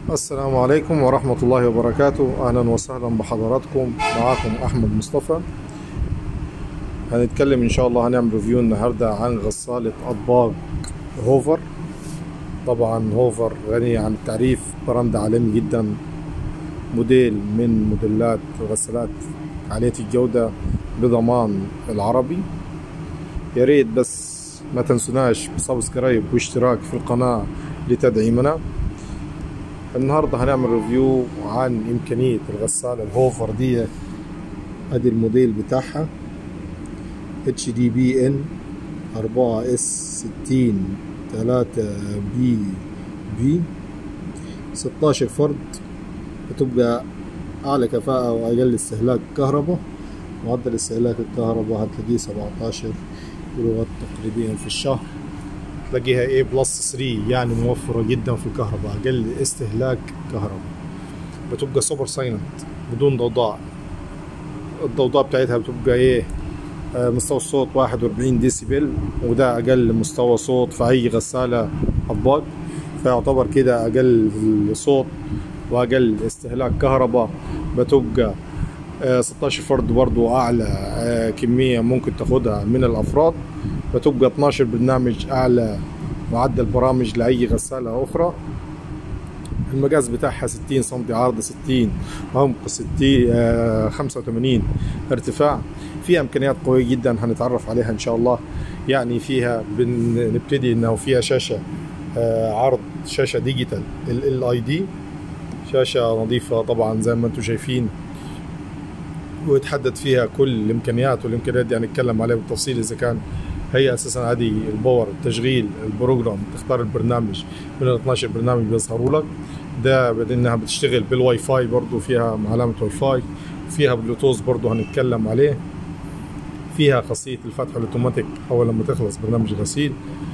السلام عليكم ورحمة الله وبركاته أهلا وسهلا بحضراتكم معاكم أحمد مصطفى هنتكلم إن شاء الله هنعمل ريفيو النهاردة عن غسالة أطباق هوفر طبعا هوفر غني عن التعريف براند عالمي جدا موديل من موديلات غسالات عالية الجودة بضمان العربي يا ريت بس ما تنسوناش بسبسكرايب واشتراك في القناة لتدعيمنا النهاردة هنعمل ريفيو عن إمكانية الغسالة الهوفر دي أدي الموديل بتاعها اتش دي بي ان أربعة اس ستين تلاتة بي بي ستاشر فرد بتبقى أعلى كفاءة وأقل استهلاك كهرباء معدل استهلاك الكهرباء هتلاقيه سبعتاشر كيلو وات تقريبا في الشهر تلاقيها A بلس 3 يعني موفرة جدا في الكهرباء أقل استهلاك كهرباء بتبقى سوبر سايلنت بدون ضوضاء الضوضاء بتاعتها بتبقى ايه آه، مستوى الصوت 41 ديسيبل وده أقل مستوى صوت في أي غسالة أطباق فيعتبر كده أقل صوت وأقل استهلاك كهرباء بتبقى آه، 16 فرد برضو أعلى آه، كمية ممكن تاخدها من الأفراد بتبقى 12 برنامج أعلى معدل برامج لأي غسالة أخرى المقاس بتاعها 60 سم عرض 60 عمق 60 آه، 85 ارتفاع فيها امكانيات قويه جدا هنتعرف عليها ان شاء الله يعني فيها بنبتدي انه فيها شاشه آه، عرض شاشه ديجيتال ال اي دي شاشه نظيفه طبعا زي ما انتم شايفين ويتحدد فيها كل الامكانيات والامكانيات دي هنتكلم عليها بالتفصيل اذا كان هي اساسا هذه الباور التشغيل البروجرام تختار البرنامج من ال 12 برنامج بيظهروا لك ده انها بتشتغل بالواي فاي برضو فيها علامه واي فاي فيها بلوتوث برضو هنتكلم عليه فيها خاصيه الفتح الاوتوماتيك اول لما تخلص برنامج الغسيل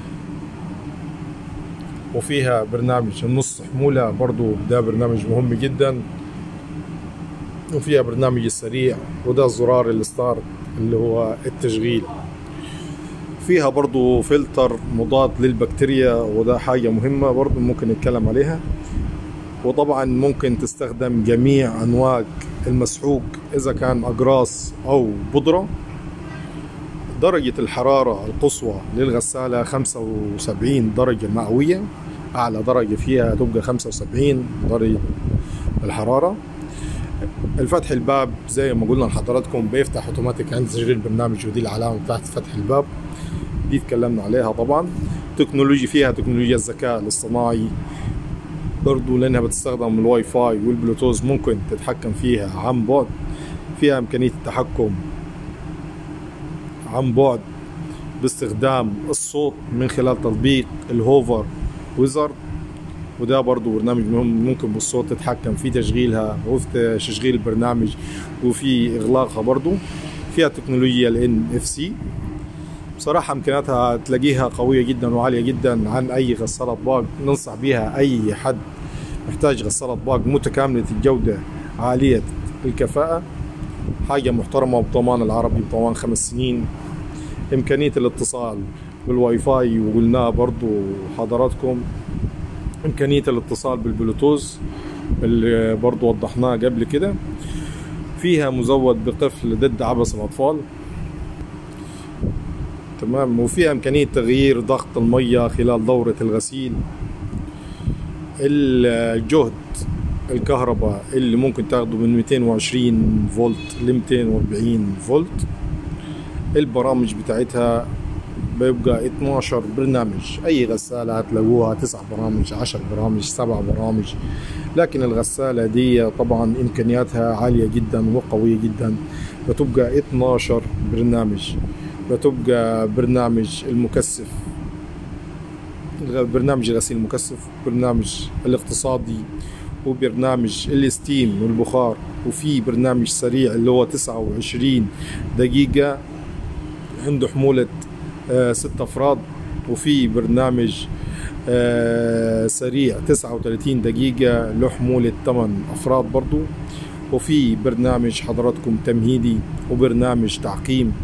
وفيها برنامج النص حموله برضو ده برنامج مهم جدا وفيها برنامج السريع وده زرار الستارت اللي هو التشغيل فيها برضو فلتر مضاد للبكتيريا وده حاجة مهمة برضو ممكن نتكلم عليها وطبعا ممكن تستخدم جميع أنواع المسحوق إذا كان أقراص أو بودرة درجة الحرارة القصوى للغسالة 75 درجة مئوية أعلى درجة فيها تبقى 75 درجة الحرارة الفتح الباب زي ما قلنا لحضراتكم بيفتح اوتوماتيك عند تشغيل البرنامج ودي العلامة بتاعت فتح الباب دي اتكلمنا عليها طبعا تكنولوجي فيها تكنولوجيا الذكاء الاصطناعي برضو لانها بتستخدم الواي فاي والبلوتوث ممكن تتحكم فيها عن بعد فيها امكانية التحكم عن بعد باستخدام الصوت من خلال تطبيق الهوفر ويزر وده برضو برنامج مهم ممكن بالصوت تتحكم في تشغيلها وفي تشغيل البرنامج وفي اغلاقها برضو فيها تكنولوجيا ال NFC بصراحة امكانياتها تلاقيها قوية جدا وعالية جدا عن اي غسالة اطباق ننصح بيها اي حد محتاج غسالة اطباق متكاملة الجودة عالية الكفاءة حاجة محترمة بضمان العربي بضمان خمس سنين امكانية الاتصال بالواي فاي وقلناها برضو حضراتكم امكانية الاتصال بالبلوتوث اللي برضو وضحناه قبل كده فيها مزود بقفل ضد عبث الاطفال تمام وفيها امكانية تغيير ضغط المية خلال دورة الغسيل الجهد الكهرباء اللي ممكن تاخده من 220 فولت ل 240 فولت البرامج بتاعتها بيبقى 12 برنامج اي غسالة هتلاقوها تسع برامج 10 برامج سبع برامج لكن الغسالة دي طبعا امكانياتها عالية جدا وقوية جدا بتبقى 12 برنامج بتبقى برنامج المكثف برنامج الغسيل المكثف برنامج الاقتصادي وبرنامج الستيم والبخار وفي برنامج سريع اللي هو 29 دقيقة عنده حمولة آه ست أفراد وفي برنامج آه سريع 39 دقيقة له حمولة 8 أفراد برضو وفي برنامج حضراتكم تمهيدي وبرنامج تعقيم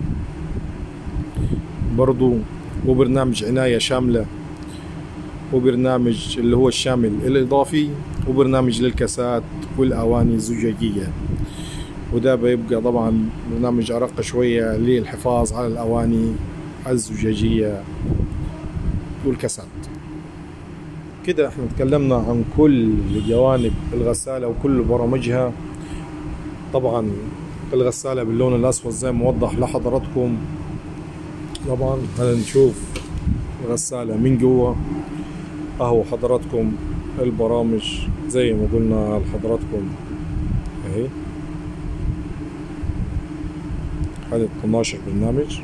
برضو وبرنامج عناية شاملة وبرنامج اللي هو الشامل الإضافي وبرنامج للكاسات والأواني الزجاجية وده بيبقى طبعا برنامج أرق شوية للحفاظ على الأواني الزجاجية والكاسات كده احنا تكلمنا عن كل جوانب الغسالة وكل برامجها طبعا الغسالة باللون الأسود زي ما وضح لحضراتكم طبعا هنشوف الغسالة من جوا اهو حضراتكم البرامج زي ما قلنا لحضراتكم اهي هذا 12 برنامج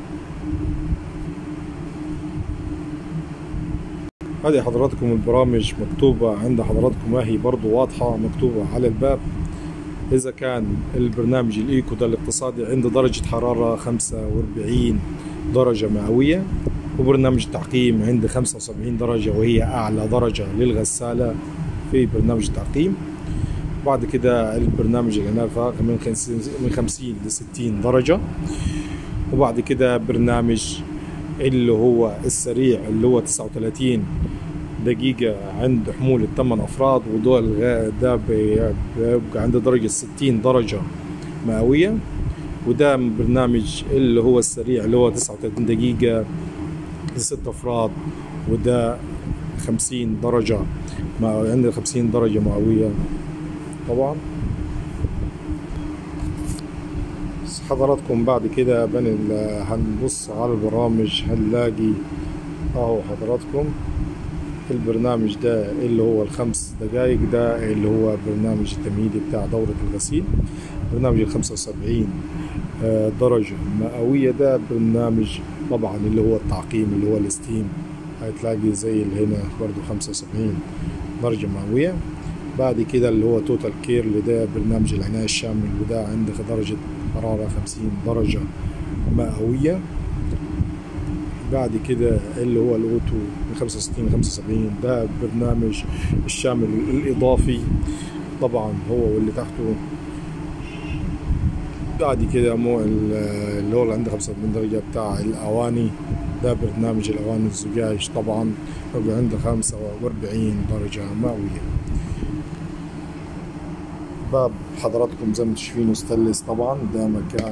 هذه حضراتكم البرامج مكتوبة عند حضراتكم وهي برضو واضحة مكتوبة على الباب إذا كان البرنامج الإيكو ده الاقتصادي عنده درجة حرارة 45 درجة مئوية وبرنامج التعقيم عند 75 درجة وهي أعلى درجة للغسالة في برنامج التعقيم بعد كده البرنامج الإنافة من 50 ل 60 درجة وبعد كده برنامج اللي هو السريع اللي هو 39 دقيقة عند حمولة 8 أفراد ودول ده بيبقى عنده درجة 60 درجة مئوية وده برنامج اللي هو السريع اللي هو 39 دقيقة لست أفراد وده 50 درجة ما عند 50 درجة مئوية طبعا حضراتكم بعد كده بن هنبص على البرامج هنلاقي اهو حضراتكم البرنامج ده اللي هو الخمس دقايق ده اللي هو برنامج التمهيدي بتاع دورة الغسيل برنامج الخمسة وسبعين درجة مئوية ده برنامج طبعا اللي هو التعقيم اللي هو الستيم هتلاقي زي اللي هنا برضو خمسة وسبعين درجة مئوية بعد كده اللي هو توتال كير اللي ده برنامج العناية الشامل وده عندك درجة حرارة خمسين درجة مئوية بعد كده اللي هو الاوتو من 65 ل 75 ده برنامج الشامل الاضافي طبعا هو واللي تحته بعد كده مو اللي هو اللي عنده 85 درجة بتاع الأواني ده برنامج الأواني الزجاج طبعا بيبقى عنده 45 درجة مئوية باب حضراتكم زي ما انتم شايفين ستانلس طبعا ده مكان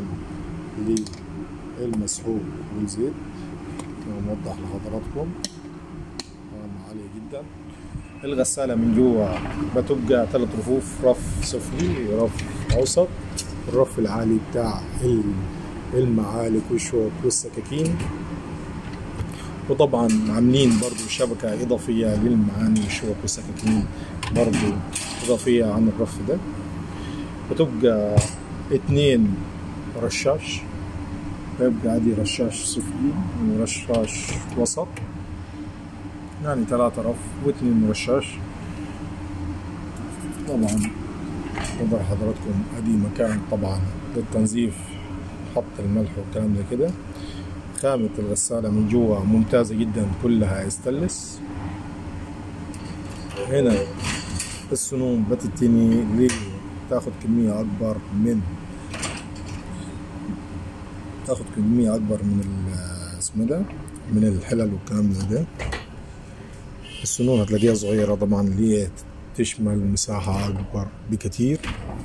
للمسحوق والزيت موضح لحضراتكم عالية جدا الغسالة من جوا بتبقى ثلاث رفوف رف سفلي رف أوسط الرف العالي بتاع المعالق والشوك والسكاكين وطبعا عاملين برضو شبكة إضافية للمعاني والشوك والسكاكين برضو إضافية عن الرف ده بتبقى اتنين رشاش بيبقى عادي رشاش سفلي ورشاش وسط يعني ثلاثة رف واثنين رشاش طبعا نظر حضراتكم ادي مكان طبعا للتنظيف حط الملح والكلام ده كده خامة الغسالة من جوا ممتازة جدا كلها استلس هنا السنون بتتني تاخد كمية أكبر من تاخد كمية أكبر من اسمه ده من الحلل والكلام ده السنون هتلاقيها صغيرة طبعا اللي هي تشمل مساحة أكبر بكتير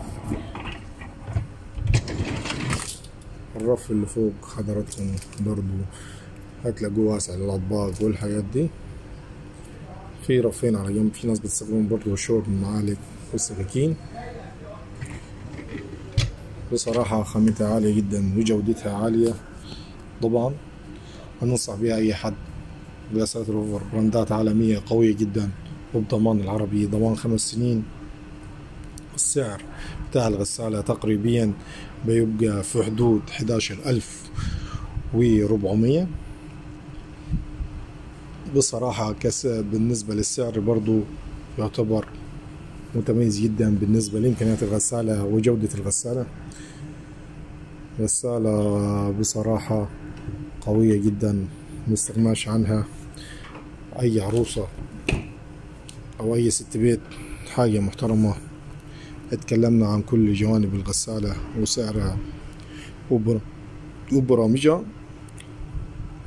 الرف اللي فوق حضراتكم برضو هتلاقوه واسع للأطباق والحاجات دي في رفين على جنب في ناس بتستخدمهم برضو الشوك المعالق والسكاكين بصراحة خامتها عالية جدا وجودتها عالية طبعا أنصح بها أي حد غسالة روفر براندات عالمية قوية جدا وبضمان العربي ضمان خمس سنين السعر بتاع الغسالة تقريبا بيبقى في حدود 11 ألف وربعمية بصراحة كس بالنسبة للسعر برضو يعتبر متميز جدا بالنسبة لإمكانيات الغسالة وجودة الغسالة غسالة بصراحة قوية جدا مستغناش عنها أي عروسة أو أي ست بيت حاجة محترمة اتكلمنا عن كل جوانب الغسالة وسعرها وبر... وبرامجها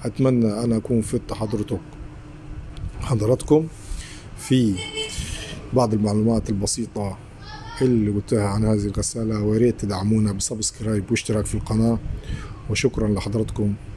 أتمنى أن أكون فدت حضرتك حضراتكم في بعض المعلومات البسيطة اللي قلتها عن هذه الغسالة وياريت تدعمونا بسبسكرايب واشتراك في القناة وشكرا لحضراتكم